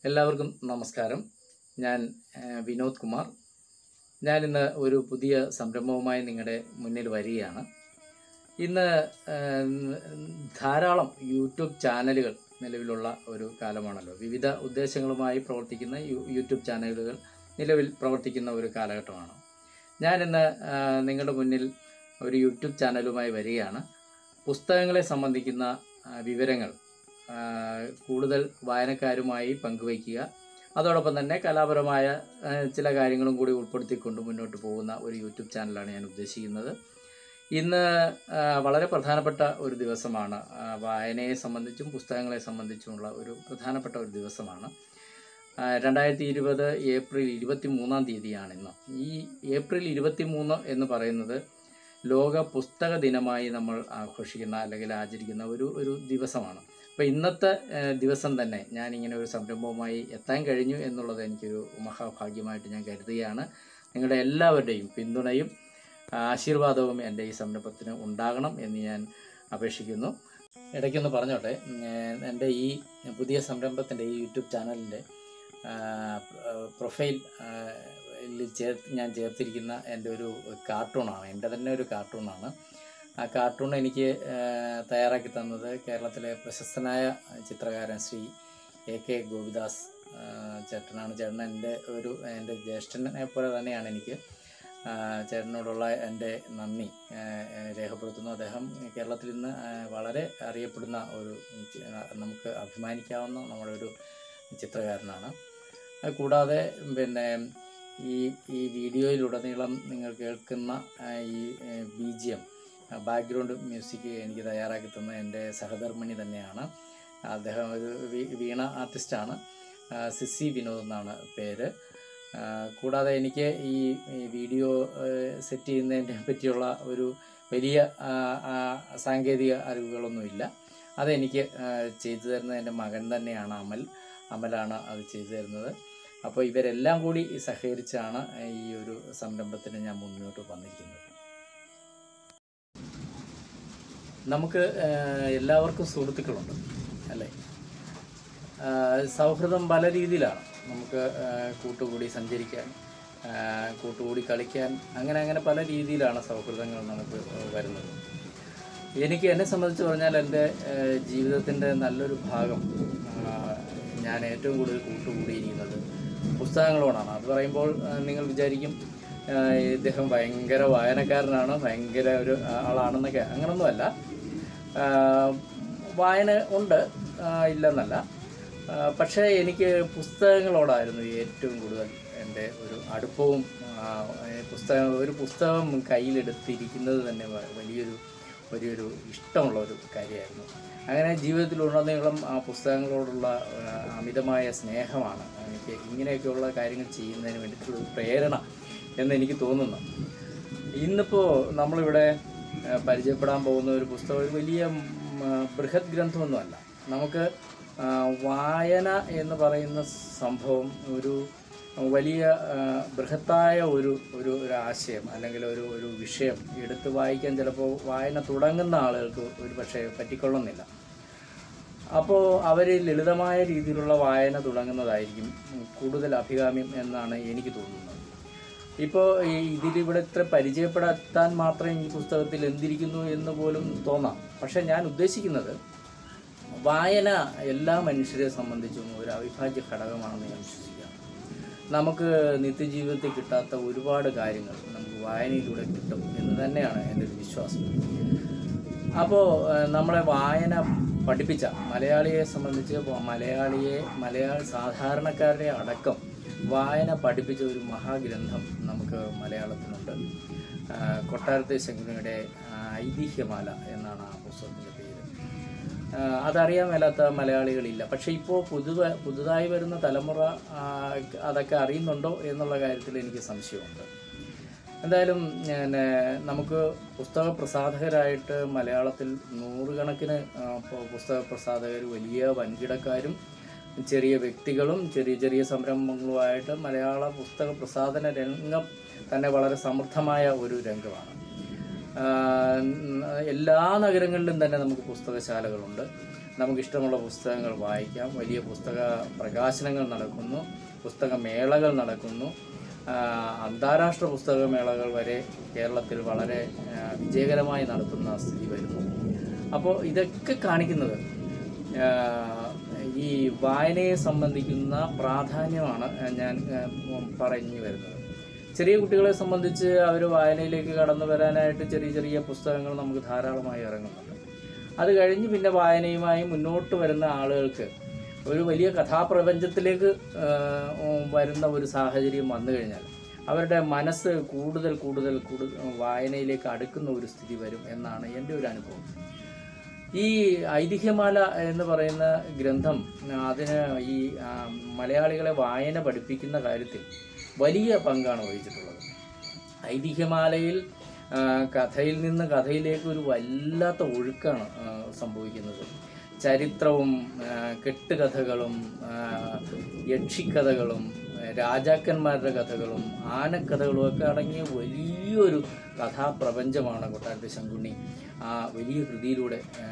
എല്ലാവർക്കും നമസ്കാരം ഞാൻ ഏഹ്, വിനോദ് കുമാർ ഞാനിന്ന് ഒരു പുതിയ സംരംഭവുമായി നിങ്ങളുടെ മുന്നിൽ വരികയാണ് ഇന്ന് ഏഹ്, ധാരാളം യൂട്യൂബ് ചാനലുകൾ നിലവിലുള്ള ഒരു കാലമാണല്ലോ വിവിധ ഉദ്ദേശങ്ങളുമായി പ്രവർത്തിക്കുന്ന യു- യൂട്യൂബ് ചാനലുകൾ നിലവിൽ പ്രവർത്തിക്കുന്ന ഒരു കാലഘട്ടമാണ് ഞാനിന്ന് ഏഹ്, നിങ്ങളുടെ മുന്നിൽ ഒരു യൂട്യൂബ് ചാനലുമായി വരികയാണ് പുസ്തകങ്ങളെ സംബന്ധിക്കുന്ന ആ, വിവരങ്ങൾ ആ, കൂടുതൽ വായനക്കാരുമായി പങ്കുവയ്ക്കുക അതോടൊപ്പം തന്നെ കലാപരമായ ആ, ചില കാര്യങ്ങളും കൂടി ഉൾപ്പെടുത്തിക്കൊണ്ട് മുന്നോട്ട് പോകുന്ന ഒരു യൂട്യൂബ് ചാനലാണ് ഞാൻ ഉദ്ദേശിക്കുന്നത് ഇന്ന് ആ, വളരെ പ്രധാനപ്പെട്ട ഒരു ദിവസമാണ് ആ, വായനയെ സംബന്ധിച്ചും പുസ്തകങ്ങളെ സംബന്ധിച്ചുമുള്ള ഒരു പ്രധാനപ്പെട്ട ഒരു ദിവസമാണ് ആ, രണ്ടായിരത്തി ഇരുപത് ഏപ്രിൽ ഇരുപത്തി മൂന്നാം തീയതിയാണ് ഇന്ന് ഈ ഏപ്രിൽ ഇരുപത്തി മൂന്ന് എന്ന് പറയുന്നത് ലോക പുസ്തക ദിനമായി നമ്മൾ ആഘോഷിക്കുന്ന അല്ലെങ്കിൽ ആചരിക്കുന്ന ഒരു ഒരു ദിവസമാണ് അപ്പോൾ ഇന്നത്തെ ഏഹ്, ദിവസം തന്നെ ഞാൻ ഇങ്ങനെ ഒരു സംരംഭവുമായി എത്താൻ കഴിഞ്ഞു എന്നുള്ളത് എനിക്കൊരു മഹാഭാഗ്യമായിട്ട് ഞാൻ കരുതുകയാണ് നിങ്ങളുടെ എല്ലാവരുടെയും പിന്തുണയും ആശീർവാദവും എൻ്റെ ഈ സംരംഭത്തിന് ഉണ്ടാകണം എന്ന് ഞാൻ അപേക്ഷിക്കുന്നു ഇടയ്ക്കൊന്ന് പറഞ്ഞോട്ടെ ഏഹ്, എൻ്റെ ഈ പുതിയ സംരംഭത്തിൻ്റെ ഈ യൂട്യൂബ് ചാനലിൻ്റെ പ്രൊഫൈൽ ചേർ ഞാൻ ചേർത്തിരിക്കുന്ന എൻ്റെ ഒരു കാർട്ടൂണാണ് എൻ്റെ തന്നെ ഒരു കാർട്ടൂണാണ് ആ കാർട്ടൂൺ എനിക്ക് ആ, തയ്യാറാക്കി തന്നത് കേരളത്തിലെ പ്രശസ്തനായ ചിത്രകാരൻ ശ്രീ എ കെ ഗോപിദാസ് ആ, ചേട്ടനാണ് ചേട്ടൻ എൻ്റെ ഒരു എൻ്റെ ജ്യേഷ്ഠനെ പോലെ തന്നെയാണ് എനിക്ക് ആ, ചേട്ടനോടുള്ള എൻ്റെ നന്ദി ആ, ആ, രേഖപ്പെടുത്തുന്നു അദ്ദേഹം കേരളത്തിൽ ഇന്ന് ആ, വളരെ അറിയപ്പെടുന്ന ഒരു ചി- നമുക്ക് അഭിമാനിക്കാവുന്ന നമ്മുടെ ഒരു ചിത്രകാരനാണ് അത് കൂടാതെ പിന്നെ ഈ ഈ വീഡിയോയിലുടനീളം നിങ്ങൾ കേൾക്കുന്ന ആ, ഈ B G M background music എനിക്ക് തയ്യാറാക്കി തന്ന എൻ്റെ സഹധർമ്മിണി തന്നെയാണ് അദ്ദേഹം ഒരു വീ- വീണ ആർട്ടിസ്റ്റാണ് ആ, സിസി വിനോദ് എന്നാണ് പേര് ആ, കൂടാതെ എനിക്ക് ഈ ഈ വീഡിയോ സെറ്റ് ചെയ്യുന്നതിനെ പറ്റിയുള്ള ഒരു വലിയ ആ, ആ, സാങ്കേതിക അറിവുകളൊന്നുമില്ല അതെനിക്ക് ആ, ചെയ്തു തരുന്നത് എൻ്റെ മകൻ തന്നെയാണ് അമൽ അമലാണ് അത് ചെയ്തു തരുന്നത് അപ്പോൾ ഇവരെല്ലാം കൂടി സഹകരിച്ചാണ് ഈ ഒരു സംരംഭത്തിന് ഞാൻ മുന്നോട്ട് വന്നിരിക്കുന്നത് നമുക്ക് ഏഹ്, എല്ലാവർക്കും സുഹൃത്തുക്കളുണ്ട് അല്ലേ ആഹ് സൗഹൃദം പല രീതിയിലാണ് നമുക്ക് ആഹ് കൂട്ടുകൂടി സഞ്ചരിക്കാൻ ആഹ് കൂട്ടുകൂടി കളിക്കാൻ അങ്ങനെ അങ്ങനെ പല രീതിയിലാണ് സൗഹൃദങ്ങൾ നമുക്ക് വരുന്നത് എനിക്ക് എന്നെ സംബന്ധിച്ച് പറഞ്ഞാൽ എൻ്റെ ആഹ് ജീവിതത്തിൻ്റെ നല്ലൊരു ഭാഗം ആഹ് ഞാൻ ഏറ്റവും കൂടുതൽ കൂട്ടുകൂടിയിരിക്കുന്നത് പുസ്തകങ്ങളോടാണ് അത് പറയുമ്പോൾ ആഹ് നിങ്ങൾ വിചാരിക്കും ആഹ് ഇദ്ദേഹം ഭയങ്കര വായനക്കാരനാണ് ഭയങ്കര ഒരു ആളാണെന്നൊക്കെ അങ്ങനൊന്നുമല്ല ആഹ് വായന ഉണ്ട് ആഹ് ഇല്ലെന്നല്ല ആഹ് പക്ഷേ എനിക്ക് പുസ്തകങ്ങളോടായിരുന്നു ഏറ്റവും കൂടുതൽ എൻ്റെ ഒരു അടുപ്പവും ആഹ് ഏ, പുസ്തകം ഒരു പുസ്തകം കയ്യിലെടുത്തിരിക്കുന്നത് തന്നെ വ- വലിയൊരു വലിയൊരു ഇഷ്ടമുള്ള ഒരു കാര്യമായിരുന്നു അങ്ങനെ ജീവിതത്തിലുടനീളം ആ പുസ്തകങ്ങളോടുള്ള ആഹ് അമിതമായ സ്നേഹമാണ് എനിക്ക് ഇങ്ങനെയൊക്കെയുള്ള കാര്യങ്ങൾ ചെയ്യുന്നതിന് വേണ്ടിയിട്ടുള്ള ഒരു പ്രേരണ എന്ന് എനിക്ക് തോന്നുന്നു ഇന്നിപ്പോൾ നമ്മളിവിടെ ആ, പരിചയപ്പെടാൻ പോകുന്ന ഒരു പുസ്തകം ഒരു വലിയ ഉം, ആ, ബൃഹത് ഗ്രന്ഥമൊന്നുമല്ല നമുക്ക് ആ, വായന എന്ന് പറയുന്ന സംഭവം ഒരു വലിയ ആ, ബൃഹത്തായ ഒരു ഒരു ഒരു ആശയം അല്ലെങ്കിൽ ഒരു ഒരു വിഷയം എടുത്ത് വായിക്കാൻ ചിലപ്പോൾ വായന തുടങ്ങുന്ന ആളുകൾക്ക് ഒരു പക്ഷേ പറ്റിക്കൊള്ളുന്നില്ല അപ്പോൾ അവർ ലളിതമായ രീതിയിലുള്ള വായന തുടങ്ങുന്നതായിരിക്കും കൂടുതൽ അഭികാമ്യം എന്നാണ് എനിക്ക് തോന്നുന്നത് ഇപ്പോൾ ഈ ഇതിലിവിടെ ഇത്ര പരിചയപ്പെടുത്താൻ മാത്രം ഈ പുസ്തകത്തിൽ എന്തിരിക്കുന്നു എന്ന് പോലും തോന്നാം പക്ഷെ ഞാൻ ഉദ്ദേശിക്കുന്നത് വായന എല്ലാ മനുഷ്യരെ സംബന്ധിച്ചും ഒരു അവിഭാജ്യ ഘടകമാണെന്ന് ഞാൻ വിശ്വസിക്കുകയാണ് നമുക്ക് നിത്യജീവിതത്തിൽ കിട്ടാത്ത ഒരുപാട് കാര്യങ്ങൾ നമുക്ക് വായനയിലൂടെ കിട്ടും എന്ന് തന്നെയാണ് എൻ്റെ ഒരു വിശ്വാസം അപ്പോൾ നമ്മളെ വായന പഠിപ്പിച്ച മലയാളിയെ സംബന്ധിച്ച് വ- മലയാളിയെ മലയാള സാധാരണക്കാരുടെ അടക്കം വായന പഠിപ്പിച്ച ഒരു മഹാഗ്രന്ഥം നമുക്ക് മലയാളത്തിലുണ്ട് ആ, കൊട്ടാരത്തെ ശങ്കുനിയുടെ ആ, ഐതിഹ്യമാല എന്നാണ് ആ പുസ്തകത്തിൻ്റെ പേര് ആ, അതറിയാൻ മേലാത്ത മലയാളികളില്ല പക്ഷെ ഇപ്പോൾ പുതുവ പുതുതായി വരുന്ന തലമുറ ആ, അതൊക്കെ അറിയുന്നുണ്ടോ എന്നുള്ള കാര്യത്തിൽ എനിക്ക് സംശയമുണ്ട് എന്തായാലും ഞാൻ നമുക്ക് പുസ്തക പ്രസാധകരായിട്ട് മലയാളത്തിൽ നൂറുകണക്കിന് ആ, പു- പുസ്തക പ്രസാധകർ വലിയ വൻകിടക്കാരും ചെറിയ വ്യക്തികളും ചെറിയ ചെറിയ സംരംഭങ്ങളുമായിട്ട് മലയാള പുസ്തക പ്രസാധന രംഗം തന്നെ വളരെ സമൃദ്ധമായ ഒരു രംഗമാണ് ആ, എല്ലാ നഗരങ്ങളിലും തന്നെ നമുക്ക് പുസ്തകശാലകളുണ്ട് നമുക്കിഷ്ടമുള്ള പുസ്തകങ്ങൾ വായിക്കാം വലിയ പുസ്തക പ്രകാശനങ്ങൾ നടക്കുന്നു പുസ്തകമേളകൾ നടക്കുന്നു ആ, അന്താരാഷ്ട്ര പുസ്തകമേളകൾ വരെ കേരളത്തിൽ വളരെ ആ, വിജയകരമായി നടത്തുന്ന സ്ഥിതി വരുന്നു അപ്പോൾ ഇതൊക്കെ കാണിക്കുന്നത് ആ, ഈ വായനയെ സംബന്ധിക്കുന്ന പ്രാധാന്യമാണ് ഞാൻ ആ, പറഞ്ഞു വരുന്നത് ചെറിയ കുട്ടികളെ സംബന്ധിച്ച് അവർ വായനയിലേക്ക് കടന്നു വരാനായിട്ട് ചെറിയ ചെറിയ പുസ്തകങ്ങൾ നമുക്ക് ധാരാളമായി ഇറങ്ങുന്നുണ്ട് അത് കഴിഞ്ഞ് പിന്നെ വായനയുമായി മുന്നോട്ട് വരുന്ന ആളുകൾക്ക് ഒരു വലിയ കഥാപ്രപഞ്ചത്തിലേക്ക് ആ, ഉം, വരുന്ന ഒരു സാഹചര്യം വന്നു കഴിഞ്ഞാൽ അവരുടെ മനസ്സ് കൂടുതൽ കൂടുതൽ കൂടുതൽ വായനയിലേക്ക് അടുക്കുന്ന ഒരു സ്ഥിതി വരും എന്നാണ് എൻ്റെ ഒരു അനുഭവം ഈ ഐതിഹ്യമാല എന്ന് പറയുന്ന ഗ്രന്ഥം അതിന് ഈ ആ, മലയാളികളെ വായന പഠിപ്പിക്കുന്ന കാര്യത്തിൽ വലിയ പങ്കാണ് വഹിച്ചിട്ടുള്ളത് ഐതിഹ്യമാലയിൽ ആ, കഥയിൽ നിന്ന് കഥയിലേക്ക് ഒരു വല്ലാത്ത ഒഴുക്കാണ് ആ, സംഭവിക്കുന്നത് ചരിത്രവും ആ, കെട്ടുകഥകളും ആ, യക്ഷിക്കഥകളും ആ, രാജാക്കന്മാരുടെ കഥകളും ആനക്കഥകളും ഒക്കെ അടങ്ങിയ വലിയൊരു കഥാപ്രപഞ്ചമാണ് കൊട്ടാരത്തെ ശങ്കുണ്ണി ആ വലിയ കൃതിയിലൂടെ ആ,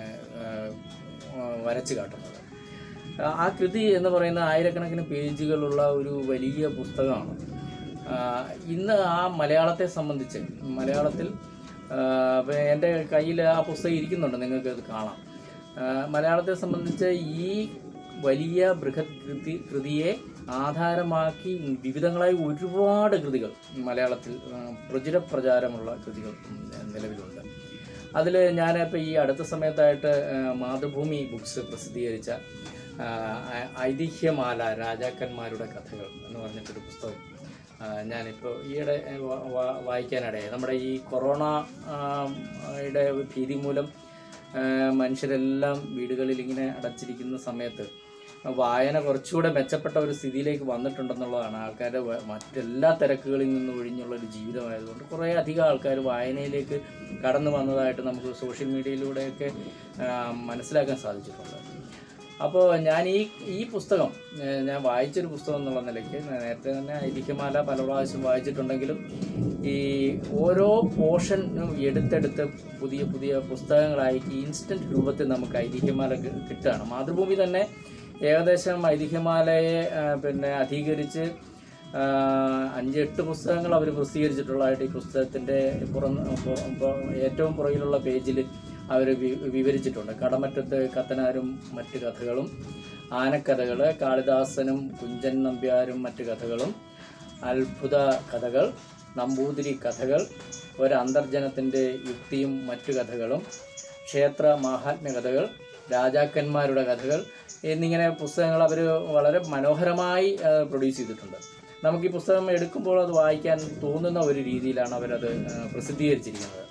ആ, വരച്ചു കാട്ടുന്നത് ആ- ആ കൃതി എന്ന് പറയുന്ന ആയിരക്കണക്കിന് പേജുകളുള്ള ഒരു വലിയ പുസ്തകമാണ് ആ, ഇന്ന് ആ മലയാളത്തെ സംബന്ധിച്ച് മലയാളത്തിൽ ആ, ഇപ്പൊ എൻ്റെ കയ്യിൽ ആ പുസ്തകം ഇരിക്കുന്നുണ്ട് നിങ്ങൾക്ക് അത് കാണാം ആ, മലയാളത്തെ സംബന്ധിച്ച് ഈ വലിയ ബൃഹത് കൃതി കൃതിയെ ആധാരമാക്കി വിവിധങ്ങളായ ഒരുപാട് കൃതികൾ മലയാളത്തിൽ ആ, പ്രചുര പ്രചാരമുള്ള കൃതികൾ ഉം, നിലവിലുണ്ട് അതിൽ ഞാനിപ്പോൾ ഈ അടുത്ത സമയത്തായിട്ട് ആ, മാതൃഭൂമി ബുക്സ് പ്രസിദ്ധീകരിച്ച ആ, ഐ- ഐതിഹ്യമാല രാജാക്കന്മാരുടെ കഥകൾ എന്ന് പറഞ്ഞിട്ടൊരു പുസ്തകം ആ, ഞാനിപ്പോൾ ഈയിടെ വ- വ- വായിക്കാനിടയായി നമ്മുടെ ഈ കൊറോണ ആ, യുടെ ഭീതി മൂലം ആ, മനുഷ്യരെല്ലാം വീടുകളിൽ ഇങ്ങനെ അടച്ചിരിക്കുന്ന സമയത്ത് വായന കുറച്ചുകൂടെ മെച്ചപ്പെട്ട ഒരു സ്ഥിതിയിലേക്ക് വന്നിട്ടുണ്ടെന്നുള്ളതാണ് ആൾക്കാരുടെ വ- മറ്റെല്ലാ തിരക്കുകളിൽ നിന്ന് ഒഴിഞ്ഞുള്ള ഒരു ജീവിതമായതുകൊണ്ട് കുറേ അധികം ആൾക്കാർ വായനയിലേക്ക് കടന്നു വന്നതായിട്ട് നമുക്ക് സോഷ്യൽ മീഡിയയിലൂടെയൊക്കെ ആ, മനസ്സിലാക്കാൻ സാധിച്ചിട്ടുണ്ട് അപ്പോൾ ഞാൻ ഈ ഈ പുസ്തകം ഏഹ്, ഞാൻ വായിച്ചൊരു പുസ്തകം എന്നുള്ള നിലയ്ക്ക് ഞാൻ നേരത്തെ തന്നെ ഐതിഹ്യമാല പല പ്രാവശ്യം വായിച്ചിട്ടുണ്ടെങ്കിലും ഈ ഓരോ പോർഷനും എടുത്തെടുത്ത് പുതിയ പുതിയ പുസ്തകങ്ങളായി ഇൻസ്റ്റൻറ്റ് രൂപത്തിൽ നമുക്ക് ഐതിഹ്യമാല കി- കിട്ടുകയാണ് മാതൃഭൂമി തന്നെ ഏകദേശം ഐതിഹ്യമാലയെ ആ, പിന്നെ അധീകരിച്ച് ആ, അഞ്ച് എട്ട് പുസ്തകങ്ങൾ അവർ പ്രസിദ്ധീകരിച്ചിട്ടുള്ളതായിട്ട് ഈ പുസ്തകത്തിൻ്റെ പുറം പുറ- പുറ- ഏറ്റവും പുറകിലുള്ള പേജിൽ അവർ വിവരിച്ചിട്ടുണ്ട് കടമറ്റത്ത് കത്തനാരും മറ്റ് കഥകളും ആനക്കഥകൾ കാളിദാസനും കുഞ്ചൻ നമ്പ്യാരും മറ്റ് കഥകളും അത്ഭുത കഥകൾ നമ്പൂതിരി കഥകൾ ഒരു അന്തർജനത്തിൻ്റെ യുക്തിയും മറ്റു കഥകളും ക്ഷേത്ര മാഹാത്മ്യ കഥകൾ രാജാക്കന്മാരുടെ കഥകൾ എന്നിങ്ങനെ പുസ്തകങ്ങൾ അവർ വളരെ മനോഹരമായി പ്രൊഡ്യൂസ് ചെയ്തിട്ടുണ്ട് നമുക്ക് ഈ പുസ്തകം എടുക്കുമ്പോൾ അത് വായിക്കാൻ തോന്നുന്ന ഒരു രീതിയിലാണ് അവരത് ആ, പ്രസിദ്ധീകരിച്ചിരിക്കുന്നത്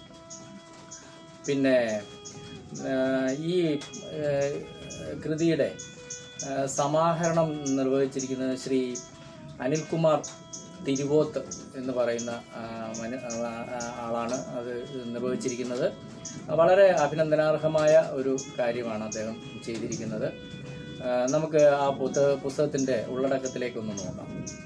പിന്നെ ആ, ഈ ആ, കൃതിയുടെ ആ, സമാഹരണം നിർവഹിച്ചിരിക്കുന്നത് ശ്രീ അനിൽകുമാർ തിരുവോത്ത് എന്ന് പറയുന്ന ആ, മനു- ആ, ആ, ആളാണ് അത് നിർവഹിച്ചിരിക്കുന്നത് വളരെ അഭിനന്ദനാർഹമായ ഒരു കാര്യമാണ് അദ്ദേഹം ചെയ്തിരിക്കുന്നത് ആ, നമുക്ക് ആ പുസ്തക പുസ്തകത്തിൻ്റെ ഉള്ളടക്കത്തിലേക്കൊന്ന് നോക്കാം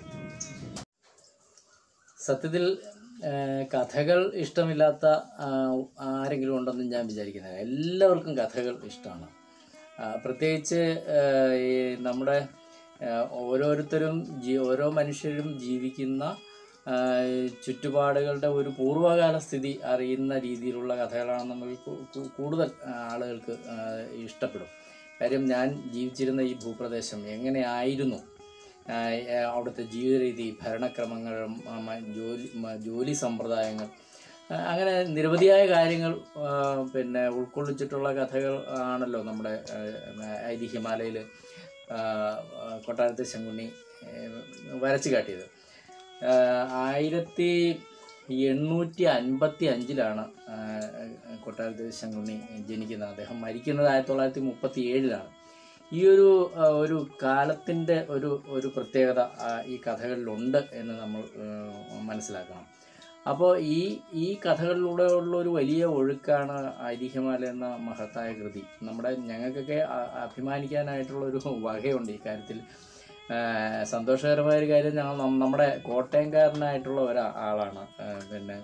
സത്യത്തിൽ ആ, കഥകൾ ഇഷ്ടമില്ലാത്ത ആ, ആരെങ്കിലും ഉണ്ടെന്ന് ഞാൻ വിചാരിക്കുന്നില്ല എല്ലാവർക്കും കഥകൾ ഇഷ്ടമാണ് ആ, പ്രത്യേകിച്ച് ആ, ഈ നമ്മുടെ ആ, ഓരോരുത്തരും ജീ ഓരോ മനുഷ്യരും ജീവിക്കുന്ന ആ, ചുറ്റുപാടുകളുടെ ഒരു പൂർവ്വകാല സ്ഥിതി അറിയുന്ന രീതിയിലുള്ള കഥകളാണ് നമ്മൾ കൂ- കൂ- കൂടുതൽ ആ, ആളുകൾക്ക് ആ, ഇഷ്ടപ്പെടും കാര്യം ഞാൻ ജീവിച്ചിരുന്ന ഈ ഭൂപ്രദേശം എങ്ങനെയായിരുന്നു ആ, ഏ, അവിടുത്തെ ജീവിത രീതി ഭരണക്രമങ്ങൾ മ- മ- ജോലി മ- ജോലി സമ്പ്രദായങ്ങൾ ആ, അങ്ങനെ നിരവധിയായ കാര്യങ്ങൾ ആ, പിന്നെ ഉൾക്കൊള്ളിച്ചിട്ടുള്ള കഥകൾ ആണല്ലോ നമ്മുടെ ആ, ഐതിഹ്യമാലയിൽ കൊട്ടാരത്തെ ശങ്കുണ്ണി ഏ, വരച്ചു കാട്ടിയത് ആ, ആയിരത്തി എണ്ണൂറ്റി അൻപത്തി അഞ്ചിലാണ് കൊട്ടാരത്തെ ശങ്കുണ്ണി ജനിക്കുന്നത് അദ്ദേഹം മരിക്കുന്നത് ആയിരത്തി തൊള്ളായിരത്തി മുപ്പത്തി ഏഴിലാണ് ഈ ഒരു ആ, ഒരു കാലത്തിൻ്റെ ഒരു ഒരു പ്രത്യേകത ആ, ഈ കഥകളിലുണ്ട് എന്ന് നമ്മൾ ആ, മനസ്സിലാക്കണം അപ്പോൾ ഈ ഈ കഥകളിലൂടെ ഉള്ള ഒരു വലിയ ഒഴുക്കാണ് ഐതിഹ്യമാല എന്ന മഹത്തായ കൃതി നമ്മുടെ ഞങ്ങൾക്കൊക്കെ അ- അഭിമാനിക്കാനായിട്ടുള്ള ഒരു വകയുണ്ട് ഈ കാര്യത്തിൽ ആ, സന്തോഷകരമായ ഒരു കാര്യം ഞങ്ങൾ നം- നമ്മുടെ കോട്ടയംകാരനായിട്ടുള്ള ഒരാളാണ് ആ, പിന്നെ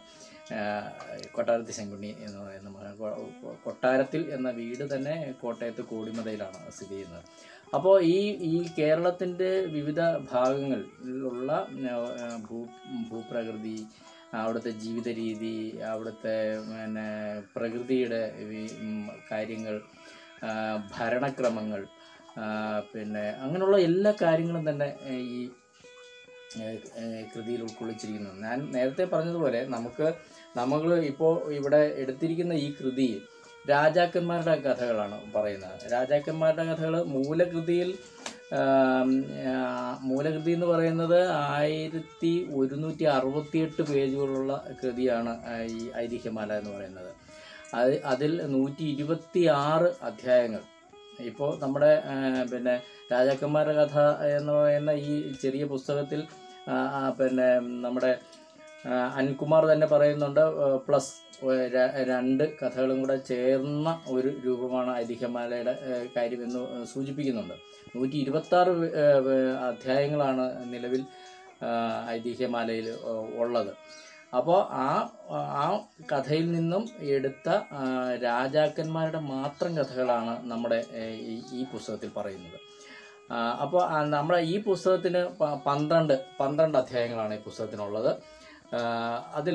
ആ, കൊട്ടാരത്തിൽ ശങ്കുണ്ണി എന്ന് പറയുന്ന മകൻ കൊ- കൊ- കൊട്ടാരത്തിൽ എന്ന വീട് തന്നെ കോട്ടയത്ത് കോടിമതയിലാണ് സ്ഥിതി ചെയ്യുന്നത് അപ്പോൾ ഈ ഈ കേരളത്തിൻ്റെ വിവിധ ഭാഗങ്ങളിലുള്ള ആ, ഭൂ ഭൂപ്രകൃതി അവിടുത്തെ ജീവിത രീതി അവിടുത്തെ പിന്നെ പ്രകൃതിയുടെ ഈ, ഉം, കാര്യങ്ങൾ ആ, ഭരണക്രമങ്ങൾ ആ, പിന്നെ അങ്ങനെയുള്ള എല്ലാ കാര്യങ്ങളും തന്നെ ഏ, ഈ ഏഹ് ഏഹ് കൃതിയിൽ ഉൾക്കൊള്ളിച്ചിരിക്കുന്നത് ഞാൻ നേരത്തെ പറഞ്ഞതുപോലെ നമുക്ക് നമ്മൾ ഇപ്പോൾ ഇവിടെ എടുത്തിരിക്കുന്ന ഈ കൃതിയിൽ രാജാക്കന്മാരുടെ കഥകളാണ് പറയുന്നത് രാജാക്കന്മാരുടെ കഥകൾ മൂലകൃതിയിൽ ആം, ആ, മൂലകൃതി എന്ന് പറയുന്നത് ആയിരത്തി ഒരുന്നൂറ്റി അറുപത്തിയെട്ട് പേജുകളുള്ള കൃതിയാണ് ആ, ഈ ഐതിഹ്യമാല എന്ന് പറയുന്നത് അത് അതിൽ നൂറ്റി ഇരുപത്തി ആറ് അധ്യായങ്ങൾ ഇപ്പോൾ നമ്മുടെ ആ, പിന്നെ രാജാക്കന്മാരുടെ കഥ എന്ന് പറയുന്ന ഈ ചെറിയ പുസ്തകത്തിൽ ആ, ആ, പിന്നെ നമ്മുടെ ആ, അനിൽകുമാർ തന്നെ പറയുന്നുണ്ട് പ്ലസ് രണ്ട് കഥകളും കൂടെ ചേർന്ന ഒരു രൂപമാണ് ഐതിഹ്യമാലയുടെ ആ, കാര്യമെന്ന് സൂചിപ്പിക്കുന്നുണ്ട് നൂറ്റി ഇരുപത്തി ആറ് അധ്യായങ്ങളാണ് നിലവിൽ ആ, ഐതിഹ്യമാലയിൽ ആ, ഉള്ളത് അപ്പോൾ ആ ആ കഥയിൽ നിന്നും എടുത്ത ആ, രാജാക്കന്മാരുടെ മാത്രം കഥകളാണ് നമ്മുടെ ഏ, ഈ ഈ പുസ്തകത്തിൽ പറയുന്നത് അപ്പോൾ നമ്മുടെ ഈ പുസ്തകത്തിന് പ- പന്ത്രണ്ട് പന്ത്രണ്ട് അധ്യായങ്ങളാണ് ഈ പുസ്തകത്തിനുള്ളത് അതിൽ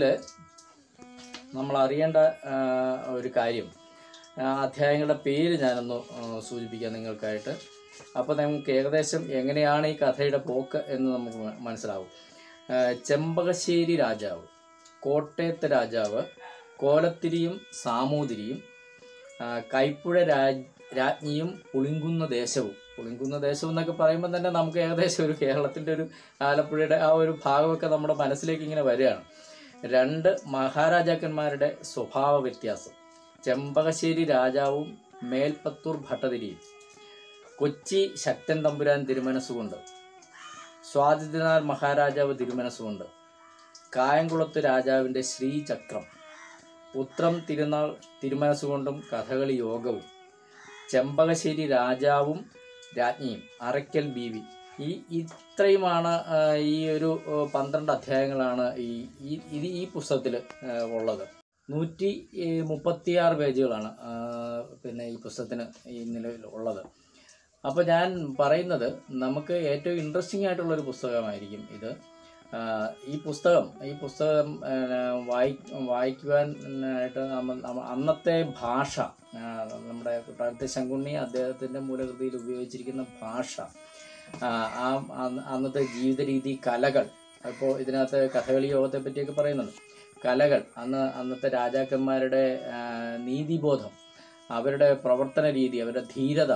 നമ്മൾ അറിയേണ്ട ആ, ഒരു കാര്യം ആ, അധ്യായങ്ങളുടെ പേര് ഞാനൊന്ന് ആ, സൂചിപ്പിക്കാം നിങ്ങൾക്കായിട്ട് അപ്പോൾ നമുക്ക് ഏകദേശം എങ്ങനെയാണ് ഈ കഥയുടെ പോക്ക് എന്ന് നമുക്ക് മ- മനസ്സിലാവും ആ, ചെമ്പകശ്ശേരി രാജാവ് കോട്ടയത്ത് രാജാവ് കോലത്തിരിയും സാമൂതിരിയും ആ, കൈപ്പുഴ രാജ് രാജ്ഞിയും പുളിങ്കുന്ന ദേശവും പുളിങ്കുന്ന ദേശവും എന്നൊക്കെ പറയുമ്പോൾ തന്നെ നമുക്ക് ഏകദേശം ഒരു കേരളത്തിൻ്റെ ഒരു ആലപ്പുഴയുടെ ആ ഒരു ഭാഗമൊക്കെ നമ്മുടെ മനസ്സിലേക്ക് ഇങ്ങനെ വരികയാണ് രണ്ട് മഹാരാജാക്കന്മാരുടെ സ്വഭാവ വ്യത്യാസം ചെമ്പകശ്ശേരി രാജാവും മേൽപ്പത്തൂർ ഭട്ടതിരിയും കൊച്ചി ശക്തൻ തമ്പുരാൻ തിരുമനസ്സുകൊണ്ട് സ്വാതിനാൾ മഹാരാജാവ് തിരുമനസ്സുകൊണ്ട് കായംകുളത്ത് രാജാവിൻ്റെ ശ്രീചക്രം ഉത്രം തിരുനാൾ തിരുമനസ്സുകൊണ്ടും കഥകളി യോഗവും ചെമ്പകശ്ശേരി രാജാവും രാജ്ഞിയും അറയ്ക്കൽ ബീവി ഈ ഇത്രയുമാണ് ആ, ഈ ഒരു ആ, പന്ത്രണ്ട് അധ്യായങ്ങളാണ് ഈ ഈ- ഇത് ഈ പുസ്തകത്തിൽ ഉള്ളത് നൂറ്റി ഈ, മുപ്പത്തിയാറ് പേജുകളാണ് ആ, പിന്നെ ഈ പുസ്തകത്തിന് ഈ നിലവിൽ ഉള്ളത് അപ്പോൾ ഞാൻ പറയുന്നത് നമുക്ക് ഏറ്റവും ഇൻട്രസ്റ്റിംഗ് ആയിട്ടുള്ള ഒരു പുസ്തകമായിരിക്കും ഇത് ആ, ഈ പുസ്തകം ഈ പുസ്തകം ആ, വായി വായിക്കുവാനായിട്ട് നമ്മൾ നമ്മ- അന്നത്തെ ഭാഷ ആ, നമ്മുടെ കുട്ടാരത്തെ ശങ്കുണ്ണി അദ്ദേഹത്തിൻ്റെ മൂലകൃതിയിൽ ഉപയോഗിച്ചിരിക്കുന്ന ഭാഷ ആ, ആ അന്ന് അന്നത്തെ ജീവിത രീതി കലകൾ അപ്പോൾ ഇതിനകത്ത് കഥകളി യോഗത്തെ പറ്റിയൊക്കെ പറയുന്നുണ്ട് കലകൾ അന്ന് അന്നത്തെ രാജാക്കന്മാരുടെ ആ, നീതിബോധം അവരുടെ പ്രവർത്തന രീതി അവരുടെ ധീരത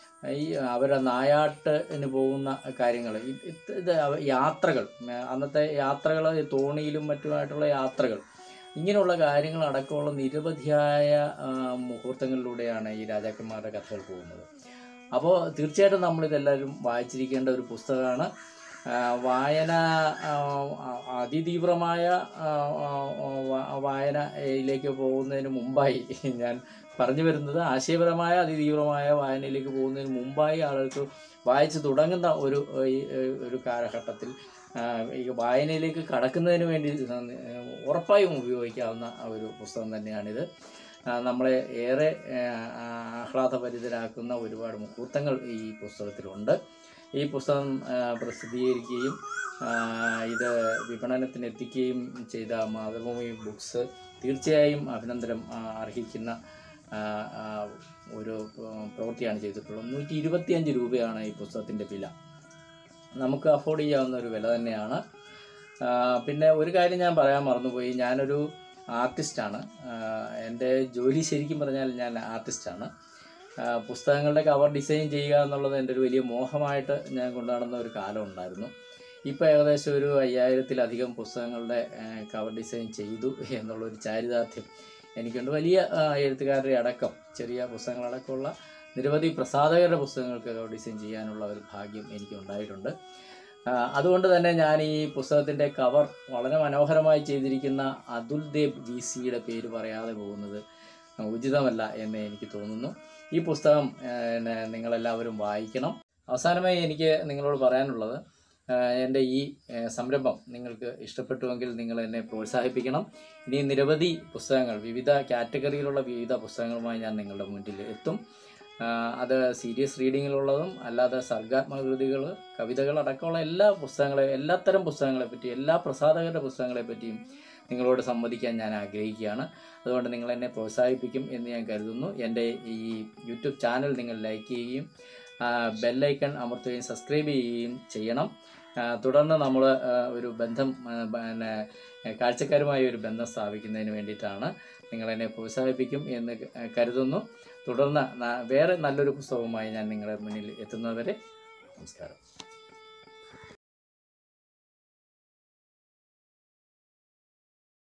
ഈ അവരുടെ നായാട്ടിന് പോകുന്ന കാര്യങ്ങൾ ഇത് അവ- യാത്രകൾ ആ, അന്നത്തെ യാത്രകൾ തോണിയിലും മറ്റുമായിട്ടുള്ള യാത്രകൾ ഇങ്ങനെയുള്ള കാര്യങ്ങൾ അടക്കമുള്ള നിരവധിയായ ആ, മുഹൂർത്തങ്ങളിലൂടെയാണ് ഈ രാജാക്കന്മാരുടെ കഥകൾ പോകുന്നത് അപ്പോൾ തീർച്ചയായിട്ടും നമ്മളിതെല്ലാവരും വായിച്ചിരിക്കേണ്ട ഒരു പുസ്തകമാണ് ആ, വായന ആ, ആ, അതിതീവ്രമായ ആ, ആ, ആ, വായനയിലേക്ക് പോകുന്നതിന് മുമ്പായി ഞാൻ പറഞ്ഞു വരുന്നത് ആശയപരമായ അതിതീവ്രമായ വായനയിലേക്ക് പോകുന്നതിന് മുമ്പായി ആളുകൾക്ക് വായിച്ചു തുടങ്ങുന്ന ഒരു ഈ, ഒരു കാലഘട്ടത്തിൽ ആ, ഈ വായനയിലേക്ക് കടക്കുന്നതിന് വേണ്ടി ഉറപ്പായും ഉപയോഗിക്കാവുന്ന ഒരു പുസ്തകം തന്നെയാണിത് ആ, നമ്മളെ ഏറെ ആ, ആഹ്ലാദഭരിതരാക്കുന്ന ഒരുപാട് മുഹൂർത്തങ്ങൾ ഈ പുസ്തകത്തിലുണ്ട് ഈ പുസ്തകം ആ, പ്രസിദ്ധീകരിക്കുകയും ആ, ഇത് വിപണനത്തിന് എത്തിക്കുകയും ചെയ്ത മാതൃഭൂമി ബുക്സ് തീർച്ചയായും അഭിനന്ദനം ആ, അർഹിക്കുന്ന ആ, ആ, ഒരു ആ, പ്രവൃത്തിയാണ് ചെയ്തിട്ടുള്ളത് നൂറ്റി ഇരുപത്തിയഞ്ച് രൂപയാണ് ഈ പുസ്തകത്തിൻ്റെ വില നമുക്ക് അഫോർഡ് ചെയ്യാവുന്ന ഒരു വില തന്നെയാണ് ആ, പിന്നെ ഒരു കാര്യം ഞാൻ പറയാൻ മറന്നുപോയി ഞാനൊരു ആർട്ടിസ്റ്റാണ് എൻ്റെ ജോലി ശരിക്കും പറഞ്ഞാൽ ഞാൻ ആർട്ടിസ്റ്റാണ് ആ, പുസ്തകങ്ങളുടെ കവർ ഡിസൈൻ ചെയ്യുക എന്നുള്ളത് എൻ്റെ ഒരു വലിയ മോഹമായിട്ട് ഞാൻ കൊണ്ടുനടന്ന ഒരു കാലം ഉണ്ടായിരുന്നു ഇപ്പോൾ ഏകദേശം ഒരു അയ്യായിരത്തിലധികം പുസ്തകങ്ങളുടെ ആ, കവർ ഡിസൈൻ ചെയ്തു എന്നുള്ളൊരു ചാരിതാർത്ഥ്യം എനിക്കുണ്ട് വലിയ ആ, എഴുത്തുകാരുടെ അടക്കം ചെറിയ പുസ്തകങ്ങളടക്കമുള്ള നിരവധി പ്രസാധകരുടെ പുസ്തകങ്ങൾക്ക് കവർ ഡിസൈൻ ചെയ്യാനുള്ള ഒരു ഭാഗ്യം എനിക്ക് ഉണ്ടായിട്ടുണ്ട് ആ, അതുകൊണ്ട് തന്നെ ഞാൻ ഈ പുസ്തകത്തിൻ്റെ കവർ വളരെ മനോഹരമായി ചെയ്തിരിക്കുന്ന അതുൽ ദേബ് വി സിയുടെ പേര് പറയാതെ പോകുന്നത് ഉചിതമല്ല എന്ന് എനിക്ക് തോന്നുന്നു ഈ പുസ്തകം ആ, പിന്നെ നിങ്ങളെല്ലാവരും വായിക്കണം അവസാനമായി എനിക്ക് നിങ്ങളോട് പറയാനുള്ളത് ആഹ് എൻ്റെ ഈ ആഹ് സംരംഭം നിങ്ങൾക്ക് ഇഷ്ടപ്പെട്ടുവെങ്കിൽ നിങ്ങൾ എന്നെ പ്രോത്സാഹിപ്പിക്കണം ഇനി നിരവധി പുസ്തകങ്ങൾ വിവിധ കാറ്റഗറിയിലുള്ള വിവിധ പുസ്തകങ്ങളുമായി ഞാൻ നിങ്ങളുടെ മുന്നിൽ എത്തും ആഹ് അത് സീരിയസ് റീഡിങ്ങിലുള്ളതും അല്ലാതെ സർഗാത്മക കൃതികൾ കവിതകൾ അടക്കമുള്ള എല്ലാ പുസ്തകങ്ങളെ എല്ലാത്തരം പുസ്തകങ്ങളെ പറ്റി എല്ലാ പ്രസാധകരുടെ പുസ്തകങ്ങളെ പറ്റിയും നിങ്ങളോട് സംവദിക്കാൻ ഞാൻ ആഗ്രഹിക്കുകയാണ് അതുകൊണ്ട് നിങ്ങൾ എന്നെ പ്രോത്സാഹിപ്പിക്കും എന്ന് ഞാൻ കരുതുന്നു എൻ്റെ ഈ യൂട്യൂബ് ചാനൽ നിങ്ങൾ ലൈക്ക് ചെയ്യുകയും ബെല്ലൈക്കൺ അമർത്തുകയും സബ്സ്ക്രൈബ് ചെയ്യുകയും ചെയ്യണം ആ, തുടർന്ന് നമ്മൾ ഒരു ബന്ധം ആ, പിന്നെ കാഴ്ചക്കാരുമായി ഒരു ബന്ധം സ്ഥാപിക്കുന്നതിന് വേണ്ടിയിട്ടാണ് നിങ്ങളെന്നെ പ്രോത്സാഹിപ്പിക്കും എന്ന് ക- കരുതുന്നു തുടർന്ന് ന- വേറെ നല്ലൊരു പുസ്തകവുമായി ഞാൻ നിങ്ങളുടെ മുന്നിൽ എത്തുന്നവരെ നമസ്കാരം